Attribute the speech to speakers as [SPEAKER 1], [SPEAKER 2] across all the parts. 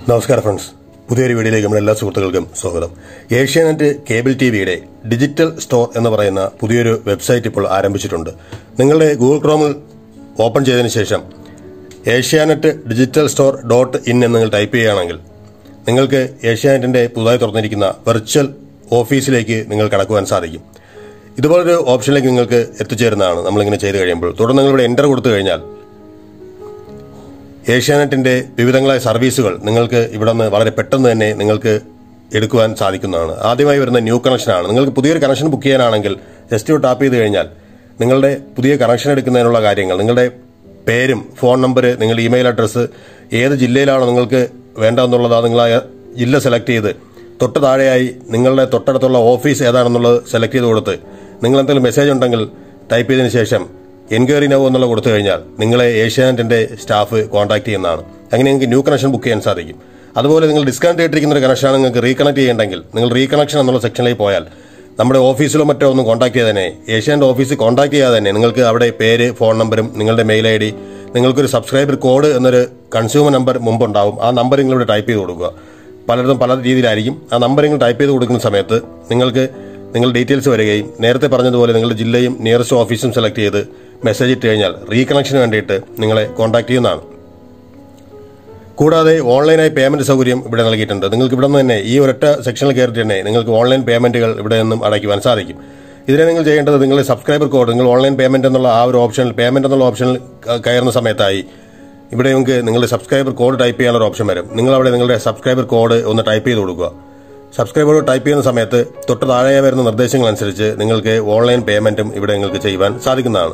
[SPEAKER 1] നമസ്കാരം ഫ്രണ്ട്സ് പുതിയൊരു വീഡിയോയിലേക്ക് നമ്മുടെ എല്ലാ സുഹൃത്തുക്കൾക്കും സ്വാഗതം ഏഷ്യാനെറ്റ് കേബിൾ ടി വിയുടെ ഡിജിറ്റൽ സ്റ്റോർ എന്ന് പറയുന്ന പുതിയൊരു വെബ്സൈറ്റ് ഇപ്പോൾ ആരംഭിച്ചിട്ടുണ്ട് നിങ്ങളുടെ ഗൂഗിൾ ക്രോമിൽ ഓപ്പൺ ചെയ്തതിന് ശേഷം Asianet digital store dot in എന്ന് നിങ്ങൾ ടൈപ്പ് ചെയ്യുകയാണെങ്കിൽ നിങ്ങൾക്ക് ഏഷ്യാനെറ്റിന്റെ പുതുതായി തുറന്നിരിക്കുന്ന വെർച്വൽ ഓഫീസിലേക്ക് നിങ്ങൾ കടക്കുവാൻ സാധിക്കും ഇതുപോലൊരു ഓപ്ഷനിലേക്ക് നിങ്ങൾക്ക് എത്തിച്ചേരുന്നതാണ് നമ്മളിങ്ങനെ ചെയ്ത് കഴിയുമ്പോൾ തുടർന്ന് നിങ്ങളിവിടെ എൻ്റർ കൊടുത്തു കഴിഞ്ഞാൽ ഏഷ്യാനെറ്റിന്റെ വിവിധങ്ങളായ സർവീസുകൾ നിങ്ങൾക്ക് ഇവിടെ നിന്ന് വളരെ പെട്ടെന്ന് തന്നെ നിങ്ങൾക്ക് എടുക്കുവാൻ സാധിക്കുന്നതാണ് ആദ്യമായി വരുന്ന ന്യൂ കണക്ഷനാണ് നിങ്ങൾക്ക് പുതിയൊരു കണക്ഷൻ ബുക്ക് ചെയ്യാനാണെങ്കിൽ ജസ്റ്റ് ഒരു ടാപ്പ് ചെയ്ത് കഴിഞ്ഞാൽ നിങ്ങളുടെ പുതിയ കണക്ഷൻ എടുക്കുന്നതിനുള്ള കാര്യങ്ങൾ നിങ്ങളുടെ പേരും ഫോൺ നമ്പർ നിങ്ങളുടെ ഇമെയിൽ അഡ്രസ്സ് ഏത് ജില്ലയിലാണോ നിങ്ങൾക്ക് വേണ്ടതെന്നുള്ളത് ആ നിങ്ങൾ ആ ജില്ല സെലക്ട് ചെയ്ത് തൊട്ട് താഴെയായി നിങ്ങളുടെ തൊട്ടടുത്തുള്ള ഓഫീസ് ഏതാണെന്നുള്ളത് സെലക്ട് ചെയ്ത് കൊടുത്ത് നിങ്ങൾ എന്തെങ്കിലും മെസ്സേജ് ഉണ്ടെങ്കിൽ ടൈപ്പ് ചെയ്തതിന് ശേഷം എൻക്വയറി നോ എന്നുള്ളത് കൊടുത്തു കഴിഞ്ഞാൽ നിങ്ങളെ ഏഷ്യാനെറ്റിന്റെ സ്റ്റാഫ് കോൺടാക്ട് ചെയ്യുന്നതാണ് അങ്ങനെ നിങ്ങൾക്ക് ന്യൂ കണക്ഷൻ ബുക്ക് ചെയ്യാൻ സാധിക്കും അതുപോലെ നിങ്ങൾ ഡിസ്കണക്ട് ചെയ്തിരിക്കുന്ന ഒരു കണക്ഷനാണ് നിങ്ങൾക്ക് റീകണക്ട് ചെയ്യേണ്ടെങ്കിൽ നിങ്ങൾ റീകണക്ഷൻ എന്നുള്ള സെക്ഷനിലേക്ക് പോയാൽ നമ്മുടെ ഓഫീസിലോ മറ്റോ ഒന്നും കോൺടാക്ട് ചെയ്ത് തന്നെ ഏഷ്യാനെറ്റ് ഓഫീസിൽ കോൺടാക്ട് ചെയ്യാതെ തന്നെ നിങ്ങൾക്ക് അവിടെ പേര് ഫോൺ നമ്പറും നിങ്ങളുടെ മെയിൽ ഐ ഡി നിങ്ങൾക്കൊരു സബ്സ്ക്രൈബർ കോഡ് എന്നൊരു കൺസ്യൂമർ നമ്പർ മുമ്പുണ്ടാവും ആ നമ്പർ നിങ്ങളിവിടെ ടൈപ്പ് ചെയ്ത് കൊടുക്കുക പലയിടത്തും പല രീതിയിലായിരിക്കും ആ നമ്പർ നിങ്ങൾ ടൈപ്പ് ചെയ്ത് കൊടുക്കുന്ന സമയത്ത് നിങ്ങൾക്ക് നിങ്ങൾ ഡീറ്റെയിൽസ് വരികയും നേരത്തെ പറഞ്ഞതുപോലെ നിങ്ങളുടെ ജില്ലയും നിയറസ്റ്റ് ഓഫീസും സെലക്ട് ചെയ്ത് മെസ്സേജ് ഇട്ട് കഴിഞ്ഞാൽ റീകണക്ഷന് വേണ്ടിയിട്ട് നിങ്ങളെ കോൺടാക്ട് ചെയ്യുന്നതാണ് കൂടാതെ ഓൺലൈനായി പേയ്മെന്റ് സൗകര്യം ഇവിടെ നൽകിയിട്ടുണ്ട് നിങ്ങൾക്ക് ഇവിടെ നിന്ന് തന്നെ ഈ ഒരൊറ്റ സെക്ഷനിൽ കയറിയിട്ട് തന്നെ നിങ്ങൾക്ക് ഓൺലൈൻ പേയ്മെന്റുകൾ ഇവിടെ നിന്നും അടയ്ക്കുവാൻ സാധിക്കും ഇതിനെ നിങ്ങൾ ചെയ്യേണ്ടത് നിങ്ങളുടെ സബ്സ്ക്രൈബർ കോഡ് നിങ്ങൾ ഓൺലൈൻ പേയ്മെന്റ് എന്നുള്ള ആ ഒരു ഓപ്ഷനിൽ പേയ്മെന്റ് എന്നുള്ള ഓപ്ഷനിൽ ക- കയറുന്ന സമയത്തായി ഇവിടെ നിങ്ങൾക്ക് നിങ്ങളുടെ സബ്സ്ക്രൈബർ കോഡ് ടൈപ്പ് ചെയ്യാനുള്ള ഒരു ഓപ്ഷൻ വരും നിങ്ങൾ അവിടെ നിങ്ങളുടെ സബ്സ്ക്രൈബർ കോഡ് ഒന്ന് ടൈപ്പ് ചെയ്ത് കൊടുക്കുക സബ്സ്ക്രൈബർ കോഡ് ടൈപ്പ് ചെയ്യുന്ന സമയത്ത് തൊട്ട് താഴെ വരുന്ന നിർദ്ദേശങ്ങൾ അനുസരിച്ച് നിങ്ങൾക്ക് ഓൺലൈൻ പേയ്മെന്റും ഇവിടെ നിങ്ങൾക്ക് ചെയ്യുവാൻ സാധിക്കുന്നതാണ്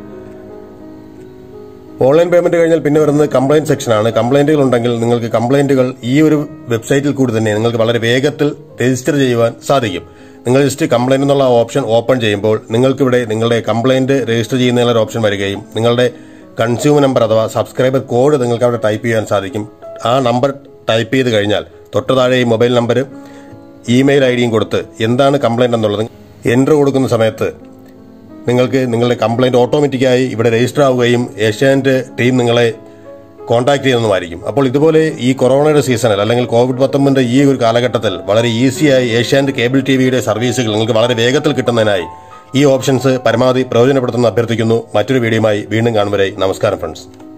[SPEAKER 1] ഓൺലൈൻ പേയ്മെന്റ് കഴിഞ്ഞാൽ പിന്നെ വരുന്നത് കംപ്ലൈന്റ് സെക്ഷനാണ് കംപ്ലൈന്റുകൾ ഉണ്ടെങ്കിൽ നിങ്ങൾക്ക് കംപ്ലൈന്റുകൾ ഈ ഒരു വെബ്സൈറ്റിൽ കൂടി തന്നെ നിങ്ങൾക്ക് വളരെ വേഗത്തിൽ രജിസ്റ്റർ ചെയ്യുവാൻ സാധിക്കും നിങ്ങൾ ജസ്റ്റ് കംപ്ലൈന്റ് എന്നുള്ള ഓപ്ഷൻ ഓപ്പൺ ചെയ്യുമ്പോൾ നിങ്ങൾക്ക് ഇവിടെ നിങ്ങളുടെ കംപ്ലൈന്റ് രജിസ്റ്റർ ചെയ്യുന്നതിനുള്ള ഒരു ഓപ്ഷൻ വരികയും നിങ്ങളുടെ കൺസ്യൂമർ നമ്പർ അഥവാ സബ്സ്ക്രൈബർ കോഡ് നിങ്ങൾക്ക് അവിടെ ടൈപ്പ് ചെയ്യാൻ സാധിക്കും ആ നമ്പർ ടൈപ്പ് ചെയ്ത് കഴിഞ്ഞാൽ തൊട്ട് താഴെ ഈ മൊബൈൽ നമ്പർ ഇമെയിൽ ഐ ഡിയും കൊടുത്ത് എന്താണ് കംപ്ലൈന്റ് എന്നുള്ളത് എൻ്റർ കൊടുക്കുന്ന സമയത്ത് നിങ്ങൾക്ക് നിങ്ങളുടെ കംപ്ലൈന്റ് ഓട്ടോമാറ്റിക്കായി ഇവിടെ രജിസ്റ്റർ ആവുകയും ഏഷ്യാനെറ്റ് ടീം നിങ്ങളെ കോൺടാക്ട് ചെയ്യുന്നതുമായിരിക്കും അപ്പോൾ ഇതുപോലെ ഈ കൊറോണയുടെ സീസണിൽ അല്ലെങ്കിൽ കോവിഡ് പത്തൊമ്പതിന്റെ ഈ ഒരു കാലഘട്ടത്തിൽ വളരെ ഈസിയായി ഏഷ്യാനെറ്റ് കേബിൾ ടി വിയുടെ സർവീസുകൾ നിങ്ങൾക്ക് വളരെ വേഗത്തിൽ കിട്ടുന്നതിനായി ഈ ഓപ്ഷൻസ് പരമാവധി പ്രയോജനപ്പെടുത്തുന്ന അഭ്യർത്ഥിക്കുന്നു മറ്റൊരു വീഡിയോയുമായി വീണ്ടും കാണും വരെ നമസ്കാരം ഫ്രണ്ട്സ്